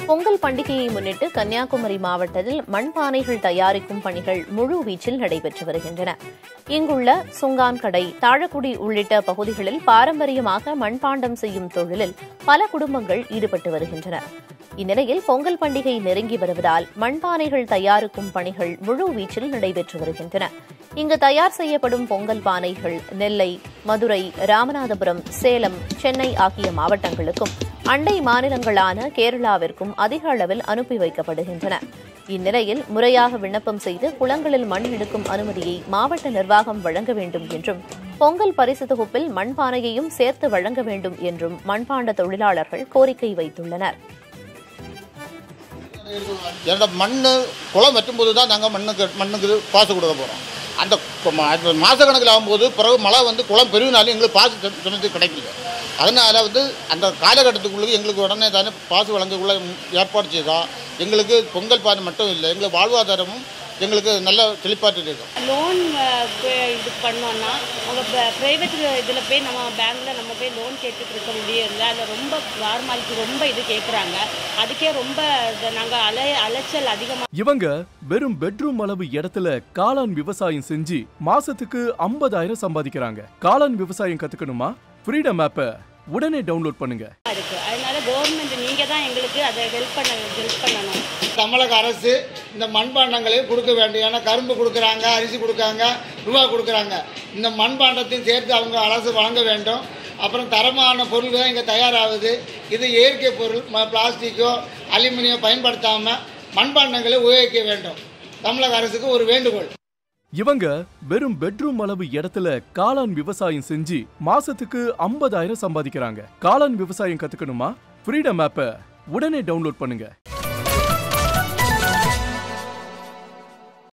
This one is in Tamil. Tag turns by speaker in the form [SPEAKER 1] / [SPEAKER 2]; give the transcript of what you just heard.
[SPEAKER 1] பொங்கல் பண்டிகையை முன்னிட்டு கன்னியாகுமரி மாவட்டத்தில் மண்பானைகள் தயாரிக்கும் பணிகள் முழு வீச்சில் நடைபெற்று வருகின்றன இங்குள்ள சுங்கான் கடை தாழக்குடி உள்ளிட்ட பகுதிகளில் பாரம்பரியமாக மண்பாண்டம் செய்யும் தொழிலில் பல குடும்பங்கள் ஈடுபட்டு வருகின்றன இந்நிலையில் பொங்கல் பண்டிகை நெருங்கி வருவதால் மண்பானைகள் தயாரிக்கும் பணிகள் முழு வீச்சில் நடைபெற்று வருகின்றன இங்கு தயார் செய்யப்படும் பொங்கல் பானைகள் நெல்லை மதுரை ராமநாதபுரம் சேலம் சென்னை ஆகிய மாவட்டங்களுக்கும் அண்டை மாநிலங்களான கேரளாவிற்கும் அதிக அளவில் அனுப்பி வைக்கப்படுகின்றன இந்நிலையில் முறையாக விண்ணப்பம் செய்து குளங்களில் மண் எடுக்கும் அனுமதியை மாவட்ட நிர்வாகம் வழங்க வேண்டும் என்றும் பொங்கல் பரிசு தொகுப்பில் மண்பானையையும் சேர்த்து வழங்க வேண்டும் என்றும் மண்பாண்ட தொழிலாளர்கள் கோரிக்கை வைத்துள்ளனர்
[SPEAKER 2] என்னோட மண் குளம் வெட்டும்போது தான் நாங்கள் மண்ணுக்கு மண்ணுக்கு பாசு கொடுக்க போகிறோம் அந்த கு- மா- அது மாத கணக்கில் ஆகும்போது பிறகு மழை வந்து குளம் பெருகினாலும் எங்களுக்கு பாசு சம- சமயத்துக்கு கிடைக்கல அதனால் வந்து அந்த காலகட்டத்துக்குள்ளே எங்களுக்கு உடனே தானே பாசு வழங்கக்குள்ள ஏற்பாடு செய்தால் எங்களுக்கு பொங்கல் பானை மட்டும் இல்லை எங்களுக்கு வாழ்வாதாரமும் எங்களுக்கு நல்ல செழிப்பாட்டு இருக்கும்
[SPEAKER 3] லோன் இது பண்ணோன்னா நம்ம ப்ரைவேட் இதில் போய் நம்ம பேங்க்கில் நம்ம போய் லோன் கேட்டுட்டு இருக்க முடியல அதில் ரொம்ப ஃபார்மாலிட்டி ரொம்ப இது கேட்குறாங்க அதுக்கே ரொம்ப நாங்கள் அலை அலைச்சல் அதிகமாக
[SPEAKER 4] இவங்க வெறும் பெட்ரூம் அளவு இடத்துல காளான் விவசாயம் செஞ்சு மாசத்துக்கு 50000 சம்பாதிக்கிறாங்க காளான் விவசாயம் கத்துக்கணுமா ஃப்ரீடம் ஆப்பை உடனே டவுன்லோட் பண்ணுங்க
[SPEAKER 3] இருக்குது அதனால கவர்மெண்ட் நீங்கள் தான் எங்களுக்கு அதை ஹெல்ப் பண்ண ஹெல்ப் பண்ணணும்
[SPEAKER 2] தமிழக அரசு இந்த மண்பாண்டங்களையும் கொடுக்க வேண்டும் ஏன்னா கரும்பு கொடுக்குறாங்க அரிசி கொடுக்காங்க ரூபா கொடுக்குறாங்க இந்த மண்பாண்டத்தையும் சேர்த்து அவங்க அரசு வழங்க வேண்டும் அப்புறம் தரமான பொருள் தான் இங்கே தயாராகுது இது இயற்கை பொருள் ம- பிளாஸ்டிக்கோ அலுமினியம் பயன்படுத்தாமல் மண்பாண்டங்களை உபயோகிக்க வேண்டும் தமிழக அரசுக்கு ஒரு வேண்டுகோள்
[SPEAKER 4] இவங்க வெறும் பெட்ரூம் அளவு இடத்துல காளான் விவசாயம் செஞ்சு மாசத்துக்கு 50000 சம்பாதிக்கிறாங்க காளான் விவசாயம் கத்துக்கணுமா ஃப்ரீடம் ஆப்பை உடனே டவுன்லோட் பண்ணுங்க